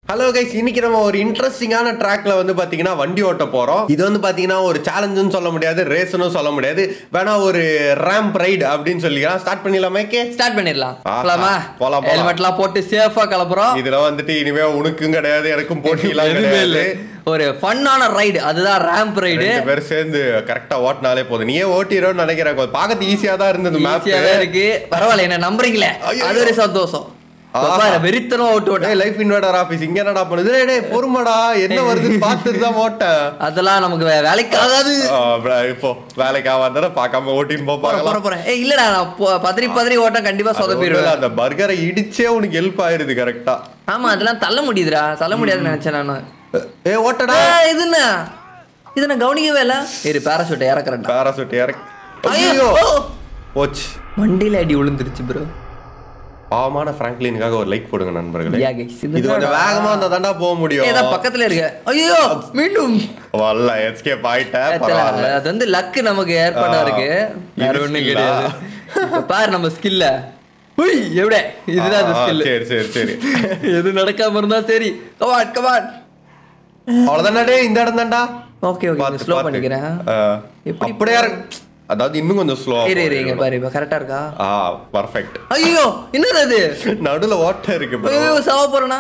Hello guys இன்னைக்கு நம்ம ஒரு இன்ட்ரெஸ்டிங்கான ட்ராக்ல வந்து பாத்தீங்கன்னா வண்டி ஓட்ட போறோம் இது வந்து பாத்தீங்கன்னா ஒரு சேலஞ்சுன்னு சொல்ல முடியாது ரேஸ்னு சொல்ல முடியாது வேணா ஒரு ரேம்ப் ரைடு அப்படின்னு சொல்லிக்கலாம் ஸ்டார்ட் பண்ணிடலாமே கே ஸ்டார்ட் பண்ணிடலாம் ஆஹா. போலாமா போலாம், போலாம். ஹெல்மெட்லாம் போட்டு சேஃபா கிளப்புறோம் இதுல வந்துட்டு இனிமே உனக்கும் கிடையாது எனக்கும் போட்டியெல்லாம் எதுவுமே இல்ல கிடையாது ஒரு ஃபன்னான ரைடு அதுதான் ரேம்ப் ரைடு ரெண்டு பேரும் சேர்ந்து கரெக்டா ஓட்டினாலே போதும் நீயே ஓட்டிடுறோம்னு நினைக்கிறேன் கொஞ்சம் பார்க்கறது ஈஸியா தான் இருந்தது மேப் ஈஸியாவே இருக்கு பரவாயில்ல என்ன நம்புறீங்களே ஐயோ. அது ஒரு சந்தோஷம் ஆஹா. பாரு, வெறித்தனமா ஓட்டு ஓட்ட டேய் லைஃப் இன்வெர்டர் ஆபீஸ் இங்க என்னடா பண்ணுது டேய், டேய் பொறுமடா என்ன வருதுன்னு பார்த்துட்டு தான் ஓட்டேன் அதெல்லாம் நமக்கு வே- வேலைக்கு ஆகாது ஆ, bro, இப்போ வேலைக்கு ஆகாதானே பார்க்காம ஓட்டின்னு போ போறேன் பார்க்கலாம் போறேன் போறேன் ஏய் இல்லடா நான் பொ- பதறி பதறி ஓட்டம் கண்டிப்பா அது சொதப்பிடுவேன் ஒண்ணுமில்ல, அந்த பர்கரை இடிச்சே உனக்கு ஹெல்ப் ஆயிருது கரெக்டா ஆமா அதெல்லாம் தள்ள முடியுதுடா தள்ள முடியாதுன்னு நினைச்சேன் நானு ஏ ஓட்டடா ஏய், இது என்ன இது நான் கவனிக்கவே இல்ல இரு பேராசூட் இறக்குறேன்டா பேராசூட் இறக்கி ஐயோ ஐயோ ஓ! போச்சு வண்டியில அடி விழுந்துருச்சு ப்ரோ பாவமான பிராங்க்லினுக்காக ஒரு லைக் போடுங்க நண்பர்களே Yeah, guys. இது இது கொஞ்சம் வேகமா இருந்தா தாண்டா போக முடியும் ஏதா பக்கத்துல இருக்க ஐயோ மீண்டும் வரல எஸ்கேப் ஆயிட்டேன் பரவாயில்ல அது வந்து லக்கு நமக்கு ஏற்பாடா ஆ. இருக்கு வேற இது ஒண்ணும் skill-ஆ? கிடையாது இப்ப பாரு நம்ம ஸ்கில்ல உய் எവിടെ இதுதான் அந்த ஆ, ஸ்கில் சரி சரி சரி எது நடக்காம இருந்தா சரி கமான் கமான் அவ்வளவுதானே டேய், இந்த இடம் தான்டா ஓகே ஓகே பாத்து, ஸ்லோ பாத்து. பண்ணிக்கிறேன் ஆ, எப்படி அப்படியே இறங்கு. அதாவது இன்னும் கொஞ்சம் ஸ்லோ இரு இரு இங்க பாரு இப்ப கரெக்டா இருக்கா ஆ பர்ஃபெக்ட் ஐயோ என்னது அது நடுவுல ஓட்ட இருக்கு bro. ஐயோ சாவ போறேனா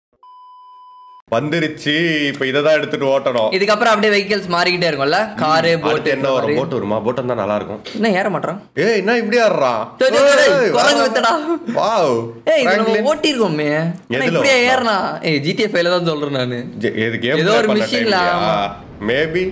வந்துருச்சு இப்ப இதை தான் எடுத்துட்டு ஓட்டணும் இதுக்கப்புறம் அப்படியே வெஹிக்கிள்ஸ் மாறிக்கிட்டே இருக்கும்ல காரு அடுத்து போட் என்ன வரும் போட் வருமா போட் வந்தா நல்லா இருக்கும் என்ன ஏற மாட்டான் ஏய் என்ன இப்படி ஆடுறான் டேய், டேய், டேய், டேய், குரங்கு வித்தடா. வாவ் ஏய் இது நம்ம ஓட்டிருக்கோமே ஆனா எதுல இப்படியே ஓட்டலாம்? ஏறனா ஏய் ஜிடிஎஃப் ஃபைல தான் சொல்றேன் நானு எது கேம் ஏதோ ஒரு machine ல, ஆமா. மேபி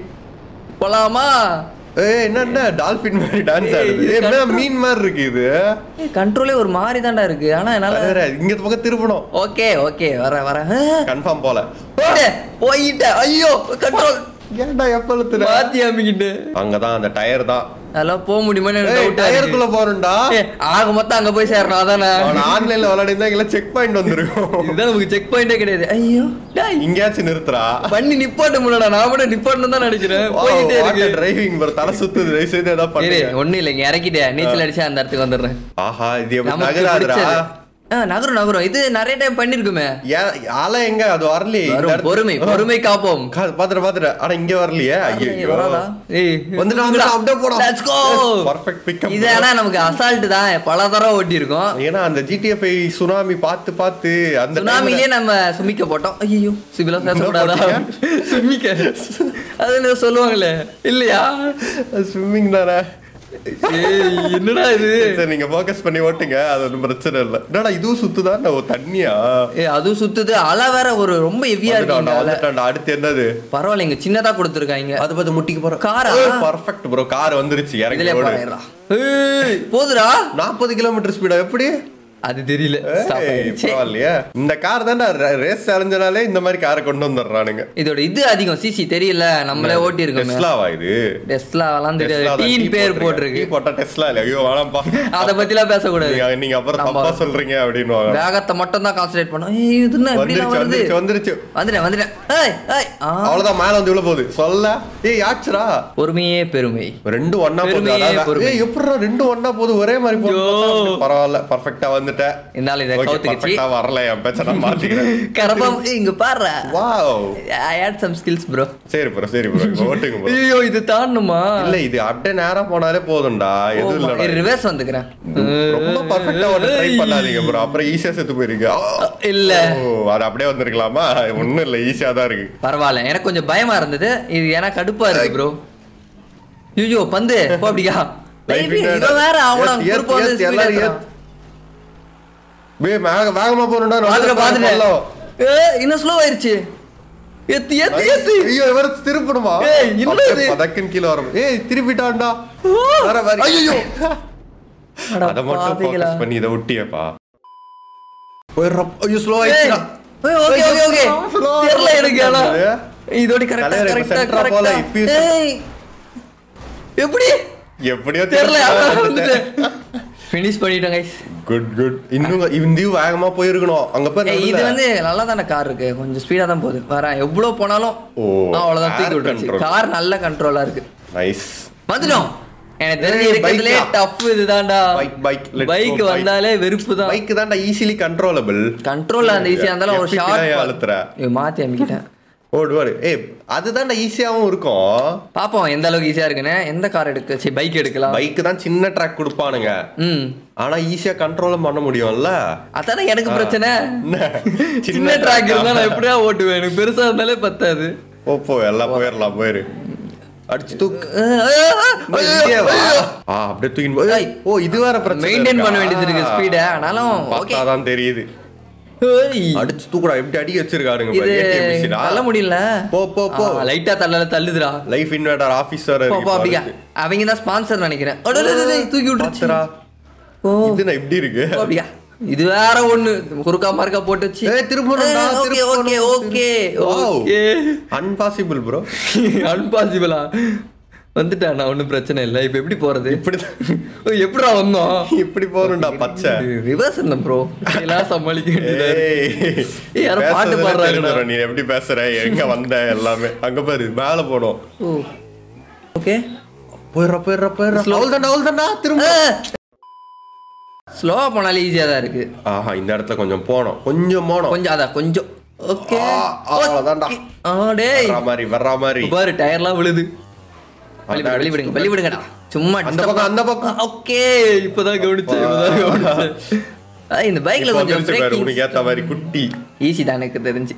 போலாமா ஏய் என்ன என்ன டால்பின் மாதிரி டான்ஸ் ஆடுது ஏய், என்ன மீன் மாதிரி இருக்கு இது ஏய் கண்ட்ரோலே ஒரு மாதிரி தான்டா இருக்கு ஆனா என்னால வேற இங்க இந்த பக்கம் திருப்பணும் ஓகே ஓகே வரேன் வரேன் ஆ, கன்ஃபார்ம் போல போயிட்டேன், போயிட்டேன் ஐயோ கண்ட்ரோல் ஏன்டா எப்ப இழுத்துற மாத்தி அமைக்கிட்டு அங்கதான் அந்த டயர் தான் அதெல்லாம் போக முடியுமான்னு எனக்கு ஏய் டவுட்டா டயருக்குள்ள இருக்கு போறேன்டா ஏய், ஆக மொத்தம் அங்க போய் சேரணும் அதானே அவன் ஆன்லைன்ல விளையாடிருந்தா எல்லாம் செக் பாயிண்ட் வந்திருக்கும் இதுதான் நமக்கு செக் பாயிண்டே கிடையாது ஐயோ டேய் இங்கேயாச்சும் நிறுத்துறா பண்ணி நிப்பாட்ட முடியலடா நான் கூட நிப்பாட்டணும் தான் நினைக்கிறேன் போயிட்டே இருக்கு டிரைவிங் ப்ரோ தலை சுத்துது தயவு செய்து ஏதாவது இரு பண்ணுங்க ஒண்ணும் இல்லைங்க இறக்கிட்டேன் நீச்சல் அடிச்சு அந்த இடத்துக்கு வந்துடுறேன் ஆஹா இது எப்படி நமக்கு நகராதுடா பிடிச்சது. ஆ, நகரும் நகரும் இது நிறைய டைம் பண்ணிருக்குமே ஏன் ஆளை எங்க அது வரலையே இந்த வரும் இடத்துல- பொறுமை பொறுமை காப்போம் கா- பாத்துட்டு பாத்துட்டு ஆனா இங்க வரலையே ஏய், ஐயோ வராதா? ஏய், வந்துடா, வந்துடா, அப்படியே போடா. Let's go. Perfect pickup. இது ஆனா நமக்கு அசால்ட் தான் பல தடவை ஓட்டி இருக்கோம் ஏன்னா அந்த ஜிடிஎஃப் சுனாமி பார்த்து பார்த்து அந்த சுனாமிலேயே நம்ம சுமிக்க போட்டோம் ஐயோ சிபிலா பேசக்கூடாதா போட்டீங்க? சுமிக்க அது என்ன சொல்லுவாங்களே இல்லையா ஸ்விம்மிங் தானே ஏய், என்னடா இது சரி நீங்க ஃபோக்கஸ் பண்ணி ஓட்டுங்க அது ஒன்றும் பிரச்சனை இல்லை என்னடா இதுவும் சுத்துதான் ஓ தண்ணியா ஏ அதுவும் சுத்துது அலை வேற ஒரு ரொம்ப ஹெவியா இருக்கு இந்த வந்துட்டான்டா, அலை. வந்துட்டான்டா. அடுத்து என்னது பரவாயில்லைங்க சின்னதா கொடுத்துருக்காங்க அது பார்த்து முட்டிக்கு போறோம் காரா? பர்ஃபெக்ட் ப்ரோ கார் வந்துருச்சு இறங்கி இதுல ஓடு போயிடுறா ஏய், போதுடா நாற்பது கிலோமீட்டர் ஸ்பீடா எப்படி அது தெரியல Stop ஏய், ஆயிடுச்சு. பரவாயில்லையே இந்த கார் தான்டா ரேஸ் அலைஞ்சனாலே இந்த மாதிரி காரை கொண்டு வந்துடுறானுங்க இதோட இது அதிகம் சிசி தெரியல நம்மளே ஓட்டி இருக்கோமே டெஸ்லாவா இது டெஸ்லாவெல்லாம் தெரியாது டெஸ்லா தான் டீன் T பேர் போட்டிருக்கு. போட்டிருக்கு T போட்டா டெஸ்லா இல்ல ஐயோ வேணாம்ப்பா அத பத்திலாம் பேசக்கூடாது நீங்க நீங்க அப்புறம் நம்ம- தப்பா சொல்றீங்க அப்படின்னு வேகத்தை மட்டும் தான் கான்சென்ட்ரேட் பண்ணோம் ஏய் இது என்ன இப்படி வந்துருச்சு வருது வந்துருச்சு வந்துருச்சு வந்துட்டேன் வந்துட்டேன் ஏய் ஏய் ஆ, அவ்வளவுதான் மேல வந்து இவ்வளவு போகுது சொல்ல ஏய் யாச்சுரா பொறுமையே பெருமை ரெண்டும் ஒண்ணா போகுது பெருமையே அதான். பொறுமை. ஏய் எப்படிடா ரெண்டும் ஒண்ணா போகுது ஒரே மாதிரி போகுது ஐயோ. பரவாயில்ல பர்ஃபெக்ட்டா வந்துட்டேன் என்னால இதை ஓகே கவுத்துக்கிச்சு பர்ஃபெக்ட்டா வரல என் பேச்ச நான் மாத்திக்கிறேன் கரபம் ஏய், இங்க பாரு wow I hate some skills bro சரி ப்ரோ சரி ப்ரோ ஓட்டுங்க ப்ரோ ஐயோ இது தாண்டணுமா இல்ல இது அப்படியே நேரா போனாலே போதும்டா எதுவும் இல்லடா ரிவர்ஸ் வந்துக்கிறேன் ரொம்ப பர்ஃபெக்ட்டா ஓட்ட ட்ரை பண்ணாதீங்க ப்ரோ அப்புறம் ஈஸியா செத்து போயிருங்க இல்ல ஓ அது அப்படியே வந்திருக்கலாமா ஒண்ணும் இல்ல ஈஸியா தான் இருக்கு பரவாயில்ல எனக்கு கொஞ்சம் பயமா இருந்தது இது ஏன்னா கடுப்பா இருக்கு ப்ரோ ஐயோ பந்து போ அப்படியா Life Baby, in இவன் வேற அவன ஏத்து, குறுப்பா வந்து ஏத்து, speed எல்லாரும் ஏத்துறான். பே வேக வேகமா போறடா பாத்துட்டேன் பாத்துட்டேன் ஏய், இன்னும் ஸ்லோ ஆயிருச்சு ஏத்து ஏத்து ஏத்து ஐயோ இவர் திருப்பணுமா ஏய், என்னடா இது? பதக்கன் கீழ வரும் ஏய் திருப்பிட்டான்டா வர வர ஐயோ அட அத மட்டும் பாவிகளா. ஃபோக்கஸ் பண்ணி இத ஒட்டியப்பா போயிடுறோம் ஐயோ ஸ்லோ ஏய், ஆயிடுச்சுடா ஏய், ஓகே ஓகே ஓகே Slow ஆ தெரியல எனக்கு ஆனா போகுது. இதோட கரெக்டா தலைவர் இப்ப கரெக்டா center ஆ போல, கரெக்டா இப்பயும் ஏய் எப்படி எப்படியோ தெரியல வந்துட்டேன் ஃபினிஷ் பண்ணிட்டேன் கைஸ் குட் குட் இன்னும் இந்த வேகமா போயிருக்கணும் அங்க போய் ஏய், இது நடுவுல- வந்து நல்லா தானே கார் இருக்கு கொஞ்சம் ஸ்பீடா தான் போகுது வரேன் எவ்வளவு போனாலும் ஓ, ஆ, அவ்வளவுதான் தூக்கி air விட்டுருச்சு control. கார் நல்ல கண்ட்ரோலா இருக்கு நைஸ் வந்துட்டோம் எனக்கு தெரிஞ்சு ஏய், இருக்கிறதுலே bike-ஆ? டஃப் இதுதான்டா பைக் பைக் பைக் வந்தாலே வெறுப்பு தான் பைக் தான்டா ஈஸிலி கண்ட்ரோலபிள் கண்ட்ரோல் அந்த ஈஸியா இருந்தாலும் ஒரு ஷார்ட் அழுத்துற மாத்தி அமைக்கிட்டேன் ஓடு ஓடு ஏய் அதுதான்டா ஈஸியாவும் இருக்கும் பாப்போம் எந்த அளவுக்கு ஈஸியா இருக்குன்னு எந்த கார் எடுக்க சரி பைக் எடுக்கலாம் பைக் தான் சின்ன ட்ராக் கொடுப்பானுங்க ம் ஆனா ஈஸியா கண்ட்ரோலும் பண்ண முடியும்ல அதானே எனக்கு பிரச்சனை என்ன? சின்ன ட்ராக் இருந்தா நான் எப்படியா ஓட்டுவேன் எனக்கு பெருசா இருந்தாலே பத்தாது போ போ எல்லாம் போயிடலாம் போயிரு அடிச்சு தூக்கு அஹ், அஹ், அஹ், அம்மா, இங்கே வா. ஆ, அப்படியே தூக்கின்னு போய் ஏய், ஓ இது வேற பிரச்சனை மெயின்டைன் இருக்கா? பண்ண வேண்டியது இருக்கு ஸ்பீட ஆனாலும் ஓகே பார்த்தாதான் தெரியுது அடிச்சு தூக்குடா எப்படி அடி வச்சிருக்காருங்க இது தள்ள முடியல போ போ போ லைட்டா தள்ளல தள்ளுதுடா லைஃப் இன்வெர்டர் ஆபீசர் போ போ அப்படியா அவங்க தான் ஸ்பான்சர் நினைக்கிறேன் அட, அட, அட, அட, தூக்கி விட்டுருச்சு ஓ இது நான் இப்படி இருக்கு போ அப்படியா இது வேற ஒண்ணு குறுக்கா மறுக்கா போட்டு வச்சு ஏய், திரும்பணும்டா, ஓகே ஓகே திரும்பணும். Okay Wow. Okay impossible bro அன்பாசிபிளா வந்துட்டான் ஒன்றும் பிரச்சனை இல்லை இப்போ எப்படி போறது இப்படி ஓ, எப்படிடா வந்தோம் இப்படி போறோம்டா பச்சை ரிவர்ஸ் இருந்தேன் ப்ரோ எல்லாம் சமாளிக்க வேண்டியதா இருக்கு. ஏய், ஏய், யாரோ பாட்டு பேசுறதுலே பாடுறாங்கடா. தெரிஞ்சிடும் நீ எப்படி பேசுற எங்க வந்த எல்லாமே அங்க பாரு மேல போடும் ஓ ஓகே போயிடுறா போயிடுறா போயிடுறா அவள் தாண்டா அவள் தாண்டா திரும்ப ஸ்லோவா போனாலும் ஈஸியா தான் இருக்கு ஆஹா இந்த இடத்துல கொஞ்சம் போனோம் கொஞ்சம் போனோம் கொஞ்சம் அதான் கொஞ்சம் ஓகே ஆ, அவ்வளவுதான்டா. ஆ டேய் வர்ற மாதிரி வர்ற மாதிரி இப்ப பாரு டயர்லாம் விழுது வழி விடு, வழி விடுங்க வழி விடுங்கடா சும்மா அந்த பக்கம், அந்த பக்கம். ஓகே இப்பதான் கவனிச்சேன் இப்பதான் கவனிச்சேன் ஆ, இந்த பைக்ல இப்ப கொஞ்சம் வந்துருச்சு பாரு, பிரேக்கிங் உனக்கு ஏத்த மாதிரி குட்டி ஈஸி தான் எனக்கு தெரிஞ்சு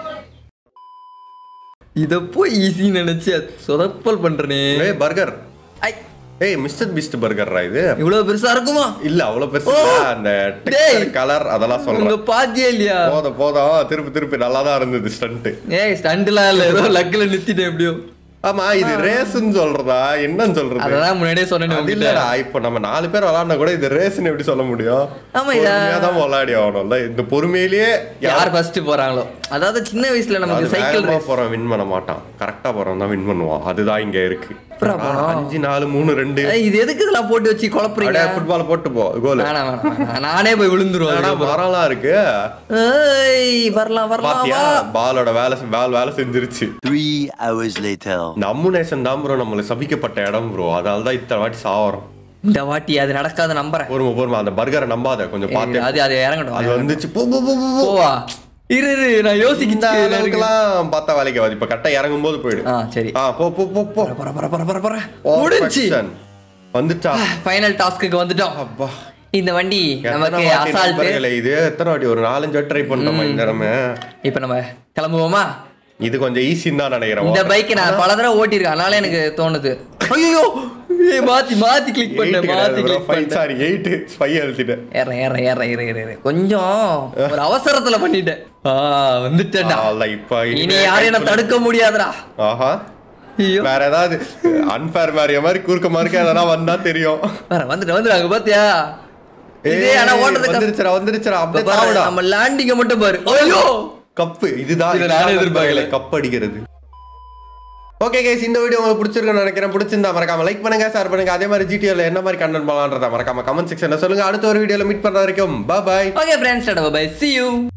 இத போய் ஈஸி நினைச்சு சொதப்பல் பண்றனே ஏய் பர்கர் ஐ ஏய் மிஸ்டர் பீஸ்ட் பர்கர்ரா இது இவ்வளவு பெருசா இருக்குமா இல்ல அவ்வளவு பெருசு ஓ, இல்ல. அந்த டேய். கலர் அதெல்லாம் உங்க சொல்றேன் பாத்தியே இல்லையா போதும் போதும் திருப்பி திருப்பி நல்லா தான் இருந்தது ஸ்டண்ட் ஏய் ஸ்டண்ட்லாம் இல்ல ஏதோ லக்ல நிறுத்திட்டேன் எப்படியோ ஆமா இது ரேஸ்ன்னு சொல்றதா என்னன்னு சொல்றது அததான் முன்னாடியே சொன்னேன் அது உங்ககிட்ட இல்லடா இப்ப நம்ம நாலு பேர் விளையாடினா கூட இது ரேஸ்னு எப்படி சொல்ல முடியும் ஆமா, இத- பொறுமையா தான் விளையாடி ஆகணும்ல இந்த பொறுமையிலேயே யார் ஃபர்ஸ்ட் போறாங்களோ அதாவது சின்ன வயசுல நமக்கு சைக்கிள் வேகமா ரேஸ் போறோம் வின் பண்ண மாட்டான் கரெக்டா போறோம் தான் வின் பண்ணுவான் அதுதான் இங்க இருக்கு அப்புறம் போனோம். அஞ்சு நாலு மூணு ரெண்டு இது எதுக்கு இதெல்லாம் போட்டு வச்சு குழப்புறீங்க ஃபுட்பால் போட்டு போ கோல் வேணாம் வேணாம் வேணாம். நானே போய் விழுந்துருவேன் அதுக்கப்புறம். மரம்லாம் இருக்கு ஏய் வரலாம் வரலாம் பாத்தியா வா பாலோட வேலை பால் வேலை செஞ்சிருச்சு Three hours later. இந்த அம்முனேஷன் தான் ப்ரோ நம்மளுக்கு சபிக்கப்பட்ட இடம் ப்ரோ அதனால தான் இத்தனை வாட்டி சாவறோம் இந்த வாட்டி அது நடக்காத நம்புறேன் பொறுமை பொறுமை அந்த பர்கரை நம்பாத கொஞ்சம் பார்த்து அது அது இறங்கட்டும் அது வந்துச்சு போ போ போ, போ, போ. போவா இரு இரு நான் இந்த யோசிக்கிட்டு அளவுக்குலாம் பார்த்தா வேலைக்கு ஆகாது இப்ப கரெக்டா இறங்கும் போது போயிடு ஆ சரி ஆ போ போ போ போ பர பர பர பர பர முடிஞ்சு Perfection. வந்துச்சா ஃபைனல் டாஸ்க்கு வந்துட்டோம் அப்பா இந்த வண்டி எத்தனை நமக்கு வாட்டி அசால்ட் நண்பர்களே, இது எத்தனை வாட்டி ஒரு நாலஞ்சு வாட்டி ட்ரை பண்ணிட்டோமா இந்த இடமே இப்போ நம்ம கிளம்புவோமா இது கொஞ்சம் ஈஸின்னு தான் நினைக்கிறேன் இந்த பைக் நான் பல தடவை ஓட்டியிருக்கேன் அதனால எனக்கு தோணுது ஐயோ ஏய் மாத்தி மாத்தி கிளிக் பண்ணேன் மாத்தி கிளிக் பண்ணேன் சாரி எயிட் ஃபைவ் எழுதிட்டேன் ஏறேன் ஏறேன் ஏறேன் இரு இரு இரு கொஞ்சம் ஒரு அவசரத்துல பண்ணிட்டேன் ஆ வந்துட்டேன்டா அவ்வளவுதான், இப்ப இனி இனிமே யாரும் என்ன தடுக்க முடியாதுடா ஆஹா ஐயோ வேற ஏதாவது அன்பேர் மாதிரிய மாதிரி குறுக்க மாதிரி எதனா வந்தா தெரியும் வேற வந்துட்டு வந்துட்டாங்க பாத்தியா இதே ஆனா ஏய், ஓட்டுறது கஷ்டம். வந்துருச்சுடா வந்துருச்சுடா இப்ப அப்படியே பாரு, தாவுடா. நம்ம லேண்டிங்க மட்டும் பாரு ஐயோ கப்பு இதுதான் இதை நானே இதுதான் எதிர்பார்க்கல. கப் அடிக்கிறது ஓகே கைஸ் இந்த வீடியோ உங்களுக்கு பிடிச்சிருக்குன்னு நினைக்கிறேன் பிடிச்சிருந்தா மறக்காம லைக் பண்ணுங்க ஷேர் பண்ணுங்க அதே மாதிரி ஜிடிஎல் என்ன மாதிரி கண்டென்ட் பண்ணலான்றத மறக்காம கமெண்ட் செக்ஷன்ல சொல்லுங்க அடுத்த ஒரு வீடியோல மீட் பண்ற வரைக்கும் bye okay friends bye see you